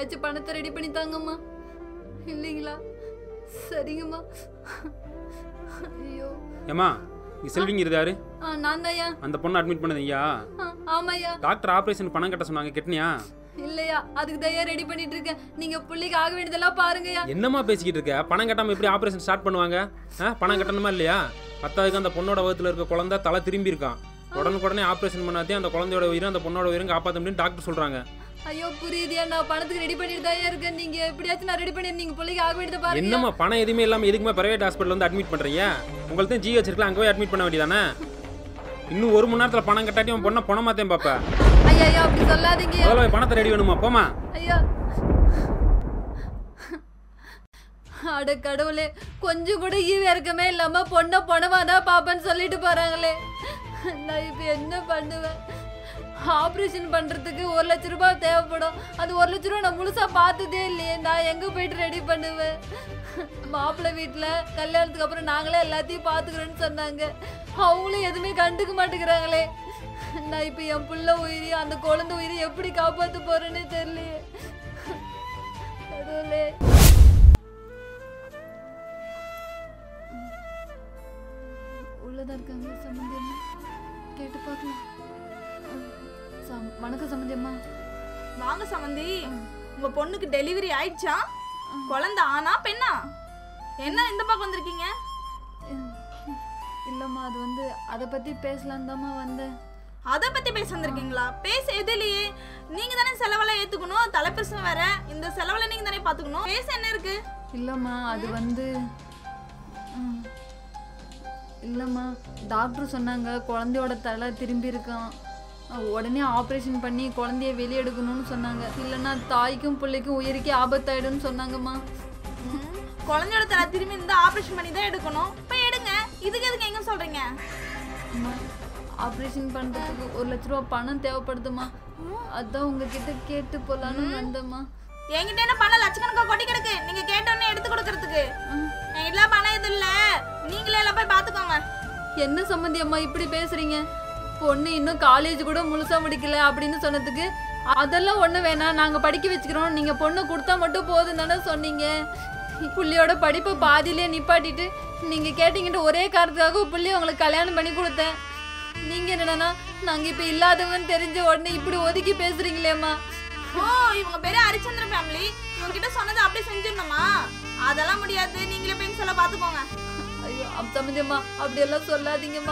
எப்படியாச்சும் பணத்தை ரெடி பண்ணி தாங்கம்மா இல்லைங்களா சரிங்கம்மா ஐயோ ஏம்மா இங்கே செல்விங்கிறது யாரு ஆ நான் தான்யா அந்த பொண்ணை அட்மிட் பண்ணது ஐயா ஆ, ஆமாய்யா டாக்டர் ஆப்ரேஷன் பணம் கட்ட சொன்னாங்க கெட்டினியா இல்லையா அதுக்கு தயா ரெடி பண்ணிட்டு இருக்கேன் நீங்க புள்ளிக்கு ஆக வேண்டியதெல்லாம் பாருங்கய்யா என்னம்மா பேசிக்கிட்டு இருக்க பணம் கட்டாமல் எப்படி ஆப்ரேஷன் ஸ்டார்ட் பண்ணுவாங்க ஆ பணம் கட்டணுமா இல்லையா பத்தாவதுக்கு அந்த பொண்ணோட வகுத்தில் இருக்க குழந்தை தலை திரும்பி இருக்கான் உடனுக்குடனே ஆப்ரேஷன் பண்ணாதே அந்த குழந்தையோட உயிரும் அந்த பொண்ணோட உயிரும் காப்பாற்ற முடியும்னு டாக்டர் சொல்கிறாங்க ஐயோ புரியுதியா நான் பணத்துக்கு ரெடி பண்ணிட்டு தான் இருக்கேன் நீங்க எப்படியாச்சும் நான் ரெடி பண்ணி நீங்க புள்ளிக்கு ஆக வேண்டியதை பாருங்க என்னம்மா பணம் எதுவுமே இல்லாமல் எதுக்குமே பிரைவேட் ஹாஸ்பிட்டல் வந்து அட்மிட் பண்ணுறீங்க உங்களுக்கு தான் ஜி வச்சிருக்கலாம் அங்கே போய் அட்மிட் பண்ண வேண்டியதானே இன்னும் ஒரு மணி நேரத்தில் பணம் கட்டாட்டி உன் பொண்ணை பணமாத்தேன் பாப்பா ஐயா ஐயா அப்படி சொல்லாதீங்கய்யா முதல்ல போய் பணத்தை ரெடி வேணுமா போமா ஐயா அட கடவுளே கொஞ்சம் கூட ஈவ இறக்கமே இல்லாம பொண்ணை பொணவாதான் பாப்பேன்னு சொல்லிட்டு போறாங்களே நான் இப்ப என்ன பண்ணுவேன் ஆப்ரேஷன் பண்றதுக்கு ஒரு லட்ச ரூபாய் தேவைப்படும் அது ஒரு லட்ச ரூபாய் நான் முழுசா பார்த்ததே இல்லையே நான் எங்க போயிட்டு ரெடி பண்ணுவேன் மாப்பிள்ளை வீட்டில் கல்யாணத்துக்கு அப்புறம் நாங்களே எல்லாத்தையும் பார்த்துக்கிறோன்னு சொன்னாங்க அவங்களும் எதுவுமே கண்டுக்க மாட்டேங்கிறாங்களே நான் இப்போ என் புள்ள உயிரி அந்த குழந்தை உயிரி எப்படி காப்பாற்ற போறேன்னே தெரியலையே கடவுளே உள்ளதா இருக்காங்க சம்மந்தி அம்மா கேட்டு பார்க்கலாம் சம்- வணக்கம் சம்மந்தி அம்மா வாங்க சமந்தி உங்க பொண்ணுக்கு டெலிவரி ஆயிடுச்சா குழந்தை ஆனா பெண்ணா என்ன இந்த பக்கம் வந்திருக்கீங்க இல்லம்மா அது வந்து அதை பத்தி பேசலாம் தாம்மா வந்தேன் அதை பத்தி பேச வந்திருக்கீங்களா பேச எதுலயே நீங்க தானே செலவெல்லாம் ஏத்துக்கணும் தலைப்பிரசம் வேற இந்த செலவுல நீங்க தானே பாத்துக்கணும் பேச என்ன இருக்கு இல்லம்மா அது வந்து ம். இல்லம்மா டாக்டர் சொன்னாங்க குழந்தையோட தலை திரும்பி இருக்கான் அஹ் உடனே ஆப்ரேஷன் பண்ணி குழந்தைய வெளியே எடுக்கணும்னு சொன்னாங்க இல்லைன்னா தாய்க்கும் பிள்ளைக்கும் உயிருக்கே ஆபத்தாயிடும்னு சொன்னாங்கம்மா ம், குழந்தையோட தலை திரும்பி இந்த ஆபரேஷன் பண்ணி தான் எடுக்கணும் போய் எடுங்க இதுக்கு எதுக்கு எங்க சொல்றீங்க அம்மா ஆப்ரேஷன் பண்ணுறதுக்கு ஒரு லட்ச ரூபா பணம் தேவைப்படுதுமா அதான் உங்ககிட்ட கேட்டு போலான்னு வந்தேம்மா என்கிட்ட என்ன பணம் லட்சக்கணக்கா கொட்டி கிடக்கு நீங்க கேட்டோன்னே எடுத்து கொடுக்கறதுக்கு என்கிட்ட பணம் எதுவும் இல்ல நீங்களே எல்லாம் போய் பாத்துக்கோங்க என்ன சம்மந்தி அம்மா இப்படி பேசுறீங்க பொண்ணு இன்னும் காலேஜ் கூட முழுசா முடிக்கல அப்படின்னு சொன்னதுக்கு அதெல்லாம் ஒண்ணு வேணாம் நாங்க படிக்க வச்சுக்கிறோம் நீங்க பொண்ணு கொடுத்தா மட்டும் போதும் தானே சொன்னீங்க புள்ளியோட படிப்பை பாதியிலே நிப்பாட்டிட்டு நீங்க கேட்டீங்கன்ட்டு ஒரே காரணத்துக்காக புள்ளி உங்களுக்கு கல்யாணம் பண்ணி கொடுத்தேன் நீங்க என்னன்னா நாங்க இப்ப இல்லாதவன்னு தெரிஞ்ச உடனே இப்படி ஒதுக்கி பேசுறீங்களேம்மா ஓ இவங்க பேரு ஹரிச்சந்திர ஃபேமிலி இவங்க கிட்ட சொன்னதை அப்படியே செஞ்சிடணுமா அதெல்லாம் முடியாது நீங்களே போய் சொல்ல பாத்துக்கோங்க ஐயோ அப் சம்மந்தியம்மா அப்படியெல்லாம் சொல்லாதீங்கம்மா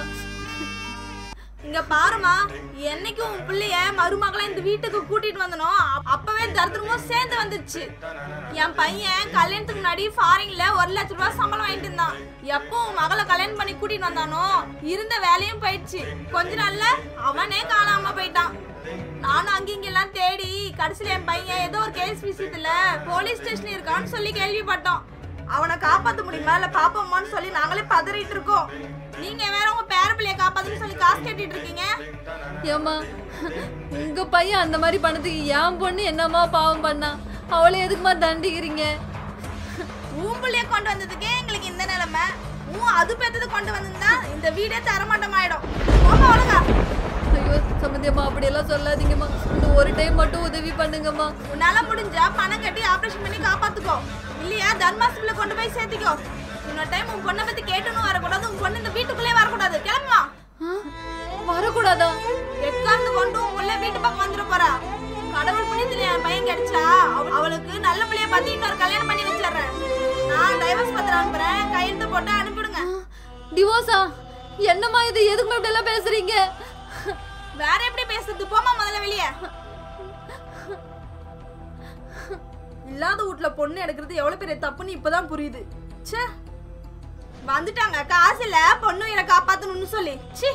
இங்க பாருமா என்னைக்கு உன் பிள்ளைய மருமகளை இந்த வீட்டுக்கு கூட்டிட்டு வந்தனோ அப்- அப்பவே தரித்திரமும் சேர்ந்து வந்துச்சு என் பையன் கல்யாணத்துக்கு முன்னாடி ஃபாரின்ல ஒரு லட்ச ரூபாய் சம்பளம் வாங்கிட்டு இருந்தான் எப்போ உன் மகளை கல்யாணம் பண்ணி கூட்டிட்டு வந்தானோ இருந்த வேலையும் போயிடுச்சு கொஞ்ச நாள்ல அவனே காணாம போயிட்டான் நானும் அங்க எல்லாம் தேடி கடைசியில என் பையன் ஏதோ ஒரு கேஸ் விஷயத்துல போலீஸ் ஸ்டேஷன் இருக்கான்னு சொல்லி கேள்விப்பட்டோம் அவனை காப்பாத்த முடியுமா இல்ல பாப்போமான்னு சொல்லி நாங்களே பதறிட்டு இருக்கோம் நீங்க வேற உங்க பேர பிள்ளைய காப்பாத்துன்னு சொல்லி காசு கேட்டுட்டு இருக்கீங்க ஏம்மா உங்க பையன் அந்த மாதிரி பண்ணதுக்கு என் பொண்ணு என்னம்மா பாவம் பண்ணா அவளை எதுக்குமா தண்டிக்கிறீங்க உன் பிள்ளைய கொண்டு வந்ததுக்கே எங்களுக்கு இந்த நிலைமை உன் அது பெத்தது கொண்டு வந்திருந்தா இந்த வீடே தரமாட்டமாயிடும் போமா ஒழுங்கா ஐயோ சம்மந்தியம்மா அப்படியெல்லாம் சொல்லாதீங்கம்மா இந்த ஒரு டைம் மட்டும் உதவி பண்ணுங்கம்மா உன்னால முடிஞ்சா பணம் கட்டி ஆபரேஷன் பண்ணி காப்பாத்துக்கோ இல்லையா தர்மாஸ்பிள்ள கொண்டு போய் சேர்த்திக்கோ இன்னொரு டைம் உன் பொண்ணை பத்தி கேட்டுன்னு வரக்கூடாது உன் பொண்ணு இந்த வீட்டுக்குள்ளே வரக்கூடாது கிளம்புமா ஆ? வரக்கூடாதா எக்காந்து கொண்டு உன் புள்ள வீட்டு பக்கம் வந்துட போறா கடவுள் புண்ணியத்துல என் பையன் கிடைச்சா அவ- அவளுக்கு நல்ல பிள்ளைய பார்த்து இன்னொரு கல்யாணம் பண்ணி வச்சிடுறேன் நான் டைவர்ஸ் பத்திரம் அனுப்புறேன் கையெழுத்து போட்டு அனுப்பிடுங்க டிவோர்ஸா என்னம்மா இது எதுக்குமே இப்படி எல்லாம் பேசுறீங்க வேற எப்படி பேசுறது போமா முதல்ல வெளியே இல்லாத வீட்ல பொண்ணு எடுக்கிறது எவ்வளவு பெரிய தப்புன்னு இப்பதான் புரியுது ச்சே வந்துட்டாங்க காசு இல்ல பொண்ணு இதை காப்பாத்தணும்னு சொல்லி ச்சீ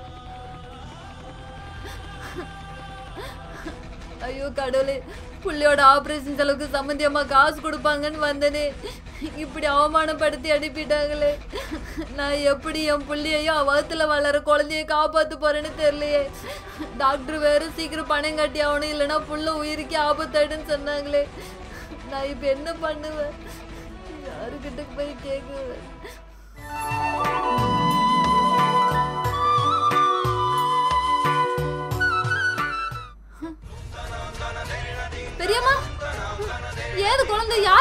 ஐயோ கடவுளே புள்ளையோட ஆபரேஷன் செலவுக்கு சம்மந்தியம்மா காசு கொடுப்பாங்கன்னு வந்தனே இப்படி அவமானப்படுத்தி அனுப்பிட்டாங்களே நான் எப்படி என் புள்ளையையும் வகுத்துல வளர குழந்தைய காப்பாத்து போறேன்னு தெரியலையே டாக்டர் வேற சீக்கிரம் பணம் கட்டி ஆகணும் இல்லைன்னா புள்ள உயிருக்கு ஆபத்தாயிடுன்னு சொன்னாங்களே நான் இப்ப என்ன பண்ணுவேன் யாருக்கிட்ட போய் கேட்குவேன் பெரியம்மா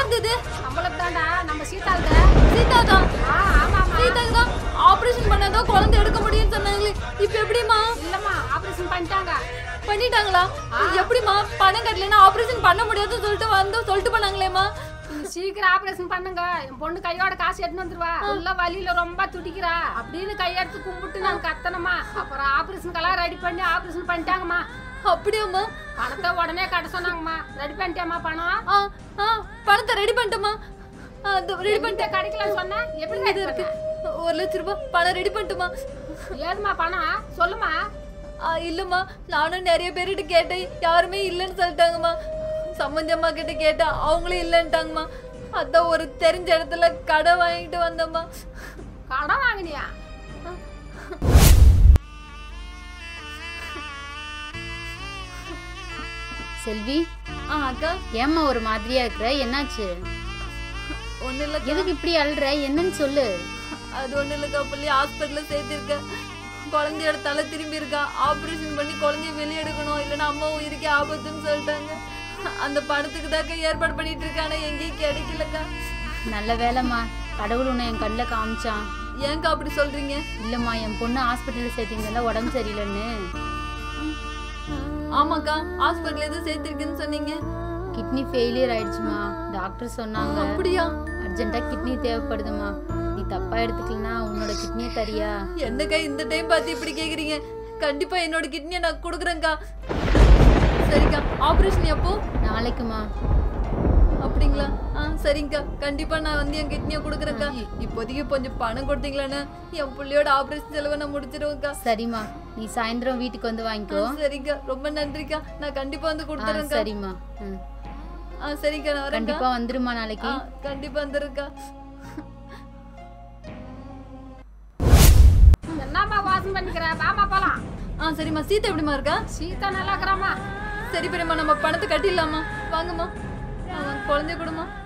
யாருது இது நம்மளுக்கு தான்டா நம்ம சீதாவுக்கு சீதா தான் ஆ ஆமாம்மா சீதாக்கு தான் ஆபரேஷன் பண்ணாதான் குழந்தை எடுக்க முடியும்னு சொன்னாங்களே இப்போ எப்படிமா இல்லம்மா ஆபரேஷன் பண்ணிட்டாங்க பண்ணிட்டாங்களா எப்படிமா பணம் கட்டலைன்னா ஆபரேஷன் பண்ண முடியாதுன்னு சொல்லிட்டு வந்து சொல்லிட்டு பண்ணாங்களேம்மா நீங்க சீக்கிரம் ஆபரேஷன் பண்ணுங்க என் பொண்ணு கையோட காசு எடுத்து வந்துருவா உள்ள வலியில ரொம்ப துடிக்கிறா அப்படின்னு கையெடுத்து கும்பிட்டு நான் கத்தனமா அப்புறம் ஆபரேஷனுக்கெல்லாம் ரெடி பண்ணி ஆபரேஷன் பண்ணிட்டாங்கம்மா அப்படியாம்மா பணத்தை உடனே கட்ட சொன்னாங்கம்மா ரெடி பண்ணிட்டேம்மா பணம் ஆ ஆ பணத்தை ரெடி பண்ணிட்டோமா ரெடி பண்ணிட்டேன் பண்ணிட்டு கிடைக்கலன்னு சொன்னேன் எப்படி இது ரெடி இருக்கு பண்ண ஒரு லட்ச ரூபாய் பணம் ரெடி பண்ணிட்டுமா ஏதும்மா பணம் சொல்லுமா ஆ, இல்லம்மா நானும் நிறைய பேர்கிட்ட கேட்டேன் யாருமே இல்லைன்னு சொல்லிட்டாங்கம்மா சம்பந்தம்மா கிட்ட கேட்டேன் அவங்களும் இல்லைன்ட்டாங்கம்மா அதான் ஒரு தெரிஞ்ச இடத்துல கடை வாங்கிட்டு வந்தம்மா கடன் வாங்கினியா செல்வி ஆ அக்கா ஏம்மா ஒரு மாதிரியா இருக்கிற என்னாச்சு ஒன்றும் இல்லைக்கா எதுக்கு இப்படி அழுற என்னன்னு சொல்லு அது ஒன்றும் இல்லைக்கா பிள்ளை ஹாஸ்பிட்டலில் சேர்த்திருக்கேன் குழந்தையோட தலை திரும்பி இருக்கா ஆப்ரேஷன் பண்ணி குழந்தைய வெளியே எடுக்கணும் இல்லைன்னா அம்மா உயிருக்கே ஆபத்துன்னு சொல்லிட்டாங்க அந்த பணத்துக்கு தாக்கா ஏற்பாடு பண்ணிட்டு இருக்கானே எங்கேயும் கிடைக்கலக்கா நல்ல வேலைம்மா கடவுள் உன்னை என் கண்ணில் காமிச்சான் ஏன்க்கா அப்படி சொல்றீங்க இல்லைம்மா என் பொண்ணு ஹாஸ்பிட்டலில் சேர்த்திருந்தல உடம்பு சரியில்லைன்னு ஆமாக்கா ஹாஸ்பிட்டல் எதுவும் சேர்த்திருக்குன்னு சொன்னீங்க கிட்னி ஃபெயிலியர் ஆயிடுச்சுமா டாக்டர் சொன்னாங்க அப்படியா அர்ஜென்ட்டாக கிட்னி தேவைப்படுதுமா நீ தப்பா எடுத்துக்கலனா உன்னோட கிட்னியை தரியா என்னக்கா இந்த டைம் பார்த்து இப்படி கேக்குறீங்க கண்டிப்பா என்னோட கிட்னியை நான் கொடுக்குறேன்க்கா சரிக்கா ஆபரேஷன் எப்போ நாளைக்குமா அப்படிங்களா ஆ சரிங்கக்கா கண்டிப்பா நான் வந்து என் கிட்னியை கொடுக்குறேன்க்கா இப்போதைக்கு கொஞ்சம் பணம் கொடுத்தீங்களான்னு என் புள்ளையோட ஆபரேஷன் செலவை நான் முடிச்சிருவேன்க்கா சரிம்மா நீ சாயந்தரம் வீட்டுக்கு வந்து ஆ, வாங்கிக்கோ சரிக்கா ரொம்ப நன்றிக்கா நான் கண்டிப்பா வந்து ஆ கொடுத்துறேன்க்கா சரிம்மா ம். ஆ சரிக்கா நான் வரேன்க்கா கண்டிப்பா வந்துருமா நாளைக்கு ஆ கண்டிப்பா வந்துருக்கா என்னம்மா வாசம் பண்ணிக்கிற வாமா போலாம் ஆ சரிம்மா சீதா எப்படிம்மா இருக்கா சீதா நல்லா இருக்கிறாம்மா சரி பெரியம்மா நம்ம பணத்தை கட்டிடலாமா வாங்கம்மா ஆ, குழந்தைய கொடுமா